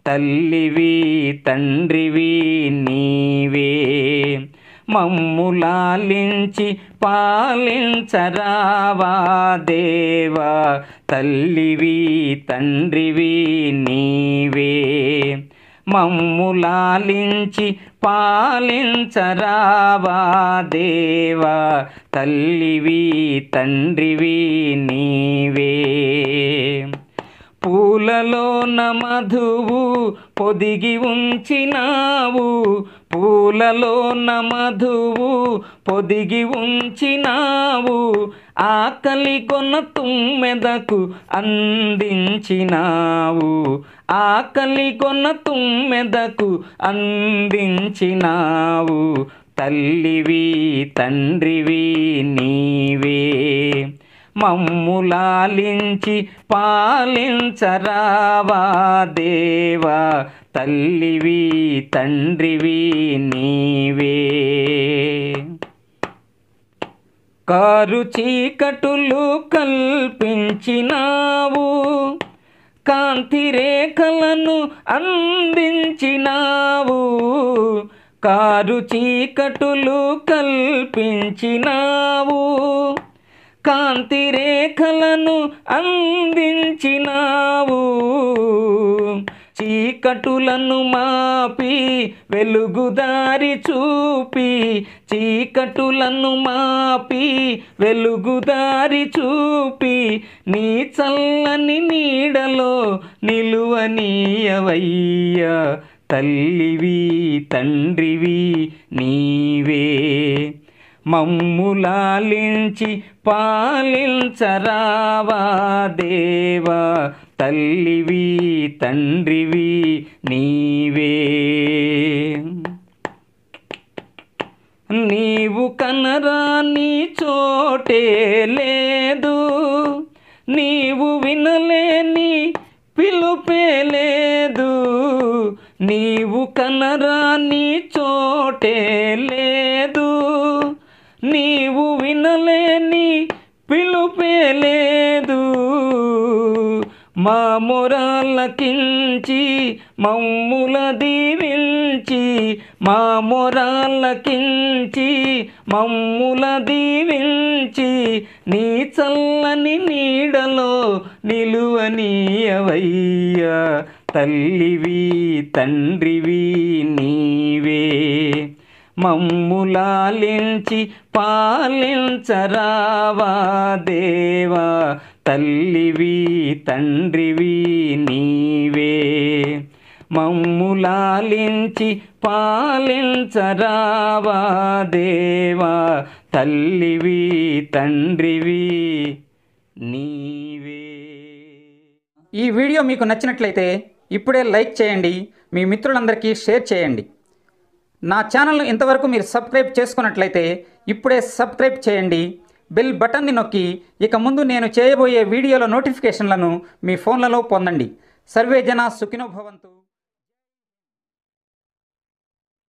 తల్లివి తండ్రివి నీవే మమ్ములాలించి పాలించరావా దేవా తల్లివి తండ్రివి నీవే మమ్ములాలించి పాలించరావా దేవా తల్లివి తండ్రివి నీవే పూలలోన మధువు పొదిగి ఉంచినావు పూలలోన మధువు పొదిగి ఉంచినావు ఆకలి కొన తుమ్మెదకు అందించినావు ఆకలి కొన తుమ్మెదకు అందించినావు తల్లివి తండ్రివి నీవే మమ్ములాలించి పాలించరావా దేవా తల్లివి తండ్రివి నీవే కారు చీకటులు కల్పించినావు కాంతి రేఖలను అందించినావు కారు చీకటులు కల్పించినావు కాంతి రేఖలను అందించినావు చీకటులను మాపి వెలుగుదారి చూపి చీకటులను మాపి వెలుగుదారి చూపి నీ చల్లని నీడలో నిలువనీయవయ్యా తల్లివి తండ్రివి నీవే మమ్ములాలించి పాలించరావా దేవా తల్లివి తండ్రివి నీవే నీవు కనరాని చోటే లేదు నీవు వినలేని పిలుపే లేదు నీవు కనరాని చోటే లేదు నీవు వినలేని పిలుపే లేదు మా మొరాలకించి మమ్ముల దీవించి మా మొరాలకించి మమ్ముల దీవించి నీ చల్లని నీడలో నిలువనీయవయ్యా తల్లివి తండ్రివి నీవే మమ్ములాలించి పాలించరావా దేవా తల్లివి తండ్రివి నీవే మమ్ములాలించి పాలించరావా దేవా తల్లివి తండ్రివి నీవే ఈ వీడియో మీకు నచ్చినట్లయితే ఇప్పుడే లైక్ చేయండి మీ మిత్రులందరికీ షేర్ చేయండి నా ఛానల్ను ఇంతవరకు మీరు సబ్స్క్రైబ్ చేసుకున్నట్లయితే ఇప్పుడే సబ్స్క్రైబ్ చేయండి బెల్ బటన్ని నొక్కి ఇక ముందు నేను చేయబోయే వీడియోల నోటిఫికేషన్లను మీ ఫోన్లలో పొందండి సర్వే జన సుఖినో భవంతు